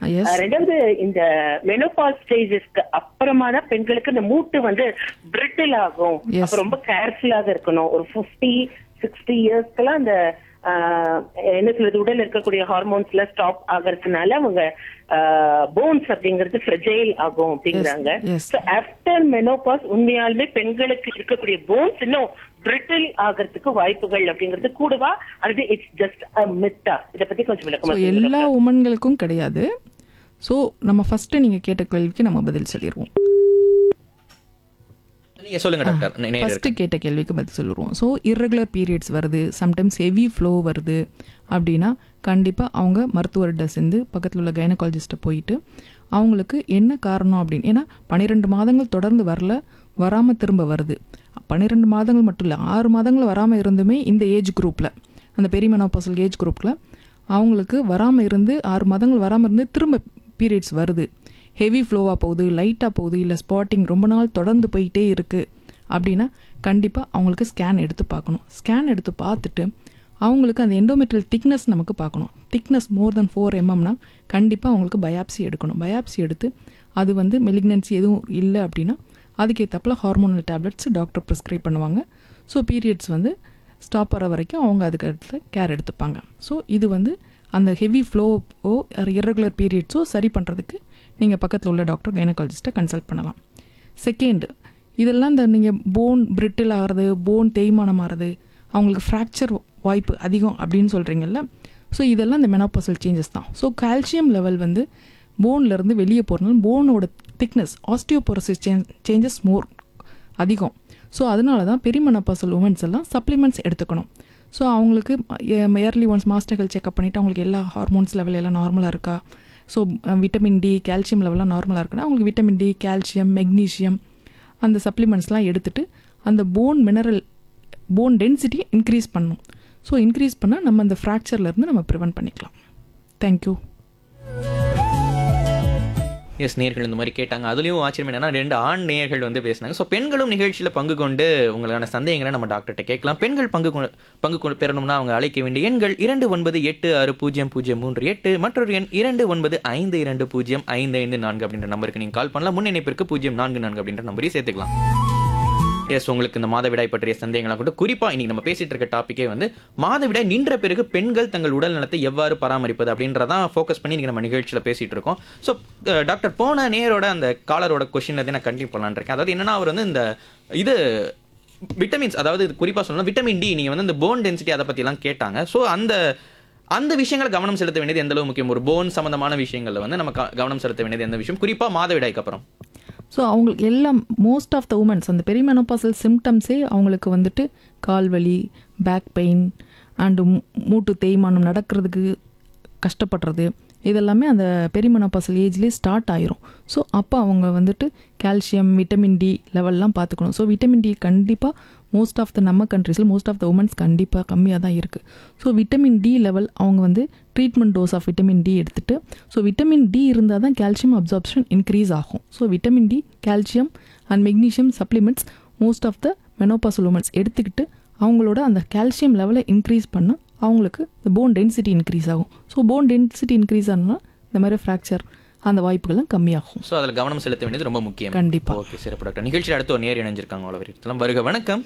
S அஹ் ரெண்டாவது இந்த menopause ஸ்டேஜஸ்க்கு அப்புறமா தான் பெண்களுக்கு இந்த மூட்டு வந்து பிரிட்டில் ஆகும் Yes. அப்ப ரொம்ப கேர்ஃபுல்லாக இருக்கணும் ஒரு 50 சிக்ஸ்டி இயர்ஸ்க்கெல்லாம் அந்த ஆஹ், என்ன சொல்றது உடல்ல இருக்கக்கூடிய ஹார்மோன்ஸ்ல ஸ்டாப் ஆகிறதுனால அவங்க போன்ஸ் அப்படிங்கிறது ஃப்ரெஜைல் ஆகும் அப்படிங்கிறாங்க yes. ஆஃப்டர் மெனோபாஸ் உண்மையாலுமே பெண்களுக்கு இருக்கக்கூடிய போன்ஸ் இன்னும் பிரிட்டில் ஆகிறதுக்கு வாய்ப்புகள் அப்படிங்கிறது கூடவா அல்லது இட்ஸ் ஜஸ்ட் மித்தா இத பத்தி கொஞ்சம் ஸோ விளக்கமா சொல்லுங்க எல்லா உமன்களுக்கும் கிடையாது ஸோ நம்ம ஃபஸ்ட்டு நீங்கள் கேட்ட கேள்விக்கு நம்ம பதில் சொல்லிடுவோம் நீங்க சொல்லுங்க டாக்டர் நே- நேயர் ஃபஸ்ட்டு கேட்ட கேள்விக்கு பதில் சொல்லிடுவோம் ஸோ இர்ரெகுலர் பீரியட்ஸ் வருது சம்டைம்ஸ் ஹெவி ஃப்ளோ வருது அப்படின்னா கண்டிப்பாக அவங்க மருத்துவர்கிட்ட சேர்ந்து பக்கத்தில் உள்ள கைனகாலஜிஸ்ட்டை போயிட்டு அவங்களுக்கு என்ன காரணம் அப்படின்னு ஏன்னா பன்னிரெண்டு மாதங்கள் தொடர்ந்து வரல வராமல் திரும்ப வருது பன்னிரெண்டு மாதங்கள் மட்டும் இல்லை ஆறு மாதங்கள் வராமல் இருந்துமே இந்த ஏஜ் குரூப்பில் அந்த பெரியமெனோபாசல் ஏஜ் குரூப்பில் அவங்களுக்கு வராமல் இருந்து ஆறு மாதங்கள் வராமல் இருந்து திரும்ப பீரியட்ஸ் வருது ஹெவி ஃப்ளோவாக போகுது லைட்டாக போகுது இல்லை ஸ்பாட்டிங் ரொம்ப நாள் தொடர்ந்து போயிட்டே இருக்குது அப்படின்னா கண்டிப்பாக அவங்களுக்கு ஸ்கேன் எடுத்து பார்க்கணும் ஸ்கேன் எடுத்து பார்த்துட்டு அவங்களுக்கு அந்த எண்டோமெட்ரியல் திக்னஸ் நமக்கு பார்க்கணும் திக்னஸ் மோர் தென் ஃபோர் எம்எம்னா கண்டிப்பாக அவங்களுக்கு பயாப்சி எடுக்கணும் பயாப்சி எடுத்து அது வந்து மெலிக்னன்சி எதுவும் இல்லை அப்படின்னா அதுக்கேற்றப்பில் ஹார்மோனல் டேப்லெட்ஸ் டாக்டர் ப்ரிஸ்கிரைப் பண்ணுவாங்க ஸோ பீரியட்ஸ் வந்து ஸ்டாப் ஆகிற வரைக்கும் அவங்க அதுக்கு அடுத்து கேர் எடுத்துப்பாங்க ஸோ இது வந்து அந்த ஹெவி ஃப்ளோவோ irregular பீரியட்ஸோ சரி பண்ணுறதுக்கு நீங்கள் பக்கத்தில் உள்ள டாக்டர் கைனகாலஜிஸ்ட்டை கன்சல்ட் பண்ணலாம் செகண்ட் இதெல்லாம் இந்த நீங்கள் போன் பிரிட்டில் ஆகிறது போன் தேய்மானம் ஆகிறது அவங்களுக்கு ஃப்ராக்சர் வாய்ப்பு அதிகம் அப்படின்னு சொல்கிறீங்கல்ல ஸோ இதெல்லாம் இந்த மெனோபாசல் சேஞ்சஸ் தான் ஸோ கால்சியம் லெவல் வந்து bone-ல இருந்து வெளியே போகிறனால போனோட திக்னஸ் ஆஸ்டியோபோரோசிஸ் சேஞ்சஸ் மோர் அதிகம் ஸோ அதனால தான் பெரிமெனோபாசல் உமன்ஸ் எல்லாம் சப்ளிமெண்ட்ஸ் எடுத்துக்கணும் ஸோ அவங்களுக்கு இயர்லி ஒன்ஸ் மாஸ்டர்கள் செக்அப் பண்ணிவிட்டு அவங்களுக்கு எல்லா ஹார்மோன்ஸ் லெவல் எல்லாம் நார்மலாக இருக்கா ஸோ விட்டமின் டி கால்சியம் லெவலாம் நார்மலாக இருக்குன்னா அவங்களுக்கு விட்டமின் டி கால்சியம் மெக்னீஷியம் அந்த சப்ளிமெண்ட்ஸ்லாம் எடுத்துட்டு அந்த bone mineral bone density increase பண்ணணும் ஸோ இன்க்ரீஸ் பண்ணால் நம்ம அந்த ஃப்ராக்சர்லேருந்து நம்ம ப்ரிவென்ட் பண்ணிக்கலாம் தேங்க்யூ எஸ் நேர்கள் இந்த மாதிரி கேட்டாங்க அதுலயும் ஆச்சரியம் என்னன்னா ரெண்டு ஆண் நேயர்கள் வந்து பேசினாங்க ஸோ பெண்களும் நிகழ்ச்சியில் பங்கு கொண்டு உங்களுக்கான சந்தேகங்களை நம்ம டாக்டர்கிட்ட கேட்கலாம் பெண்கள் பங்கு கொ- பங்கு கொண்டு பெறணும்னா அவங்க அழைக்க வேண்டிய எண்கள் இரண்டு ஒன்பது எட்டு ஆறு பூஜ்ஜியம் பூஜ்ஜியம் மூன்று எட்டு மற்றொரு எண் இரண்டு ஒன்பது ஐந்து இரண்டு பூஜ்ஜியம் ஐந்து ஐந்து நான்கு அப்படின்ற நம்பருக்கு நீங்கள் கால் பண்ணலாம் முன் இணைப்பிற்கு பூஜ்ஜியம் நான்கு நான்கு அப்படின்ற நம்பரையும் சேர்த்துக்கலாம் எஸ் உங்களுக்கு இந்த மாதவிடாய் பற்றிய சந்தேகங்களை கூட குறிப்பா இன்னைக்கு நம்ம பேசிட்டு இருக்க டாபிக்கே வந்து மாதவிடாய் நின்ற பிறகு பெண்கள் தங்கள் உடல் நலத்தை எவ்வாறு பராமரிப்பது அப்படின்றதான் ஃபோக்கஸ் பண்ணி இன்னைக்கு நம்ம நிகழ்ச்சியில பேசிட்டு இருக்கோம் ஸோ டாக்டர் போன நேரோட அந்த காலரோட கொஸ்டின் வந்து நான் கண்டினியூ பண்ணலான்னு இருக்கேன் அதாவது என்னன்னா அவர் வந்து இந்த இது விட்டமின்ஸ் அதாவது இது குறிப்பா சொல்லணும் விட்டமின் டி நீங்க வந்து இந்த போன் டென்சிட்டி அதை பத்தி எல்லாம் கேட்டாங்க ஸோ அந்த அந்த விஷயங்களை கவனம் செலுத்த வேண்டியது எந்த அளவு முக்கியம் ஒரு போன் சம்பந்தமான விஷயங்கள்ல வந்து நம்ம க- கவனம் செலுத்த வேண்டியது எந்த விஷயம் குறிப்பா மாதவிடாய்க்கு அப்புறம் ஸோ அவங்களுக்கு எல்லாம் மோஸ்ட் ஆஃப் த உமன்ஸ் அந்த பெரிமெனோபாசல் சிம்டம்ஸே அவங்களுக்கு வந்துட்டு கால் வலி பேக் பெயின் அண்டு மூட்டு தேய்மானம் நடக்கிறதுக்கு கஷ்டப்படுறது இதெல்லாமே அந்த பெரிமெனோபாசல் ஏஜ்லேயே ஸ்டார்ட் ஆயிரும் ஸோ அப்போ அவங்க வந்துட்டு கால்சியம் விட்டமின் டி லெவல்லாம் பார்த்துக்கணும் ஸோ விட்டமின் டி கண்டிப்பாக மோஸ்ட் ஆஃப் த நம்ம கண்ட்ரீஸில் மோஸ்ட் ஆஃப் த உமன்ஸ் கண்டிப்பாக கம்மியாக தான் இருக்குது ஸோ விட்டமின் டி லெவல் அவங்க வந்து treatment dose of vitamin D எடுத்துட்டு ஸோ விட்டமின் டி இருந்தால் தான் கால்சியம் அப்சார்ப்ஷன் இன்க்ரீஸ் ஆகும் so vitamin D calcium and magnesium supplements most of the menopausal womens எடுத்துக்கிட்டு அவங்களோட அந்த கால்சியம் லெவலை இன்க்ரீஸ் பண்ணால் அவங்களுக்கு இந்த போன் டென்சிட்டி இன்க்ரீஸ் ஆகும் ஸோ போன் டென்சிட்டி இன்க்ரீஸ் ஆனால் இந்த மாதிரி ஃப்ராக்சர் அந்த வாய்ப்புகள்லாம் கம்மியாகும் ஸோ அதில் கவனம் செலுத்த வேண்டியது ரொம்ப முக்கியம் கண்டிப்பா. ஓகே சிறப்பு டாக்டர் நிகழ்ச்சியில் அடுத்து ஒரு நேர் இணைஞ்சிருக்காங்க அவ்வளோ இதெல்லாம் வருக வணக்கம்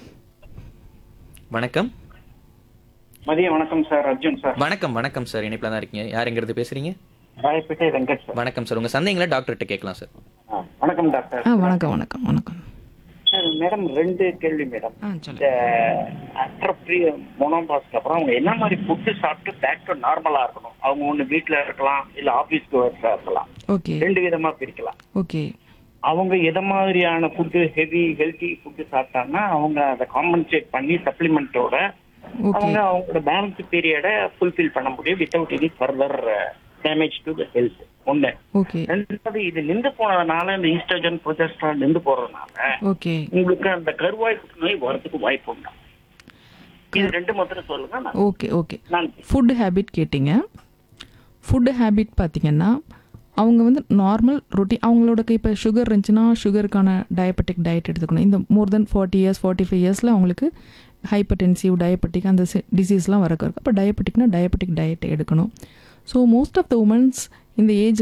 வணக்கம் மதியம் வணக்கம் சார் அர்ஜுன் சார் வணக்கம் வணக்கம் சார் இணைப்பில் தான் இருக்கீங்க யாருங்கிறது பேசுறீங்க ராயப்பேட்டை வெங்கட் சார் வணக்கம் சார் உங்க சந்தேகங்களை டாக்டர்கிட்ட கேட்கலாம் சார் ஆ, வணக்கம் டாக்டர் ஆ வணக்கம் வணக்கம் வணக்கம் சார் மேடம் ரெண்டு கேள்வி மேடம் ஆ இந்த சொல்லுங்கள் அட்ரப்ரி மொனோபாஸ்க்கு அப்புறம் அவங்க என்ன மாதிரி ஃபுட்டு சாப்பிட்டு பேக் டு நார்மலா இருக்கணும் அவங்க ஒண்ணு வீட்ல இருக்கலாம் இல்ல ஆபீஸ்க்கு ஒர்க்கா இருக்கலாம் ஓகே ரெண்டு விதமா பிரிக்கலாம் ஓகே அவங்க எதை மாதிரியான ஃபுட்டு ஹெவி ஹெல்த்தி ஃபுட்டு சாப்பிட்டாங்கன்னா அவங்க அதை காம்பன்சேட் பண்ணி சப்ளிமெண்டோட ஓகே அவங்க அவங்களோட பேலன்ஸ் பீரியடை ஃபுல்ஃபில் பண்ண முடியும் without any further damage to the health ஒண்ணு ஓகே ரெண்டாவது இது நின்று போனதுனால இந்த ஈஸ்ட்ரஜன் ப்ரொஜெஸ்ட்ரான் நின்று போறதுனால ஓகே உங்களுக்கு அந்த கருவாய் புற்றுநோய் வரதுக்கு வாய்ப்பு உண்டா இது ரெண்டு மாத்திரம் சொல்லுங்க நான் ஓகே ஓகே நான் ஃபுட் ஹேபிட் கேட்டிங்க ஃபுட் ஹேபிட் பார்த்தீங்கன்னா அவங்க வந்து நார்மல் ரொட்டி அவங்களோட இப்போ சுகர் இருந்துச்சுன்னா சுகருக்கான டயபெட்டிக் டயட் எடுத்துக்கணும் இந்த more than forty years forty five இயர்ஸில் அவங்களுக்கு ஹைப்பர்டென்சிவ் டயபெட்டிக் அந்த டிசீஸ்லாம் வரக்கு இருக்கு அப்போ டயபெட்டிக்னா டயபெட்டிக் டயட் எடுக்கணும் so most of the womens இந்த ஏஜ்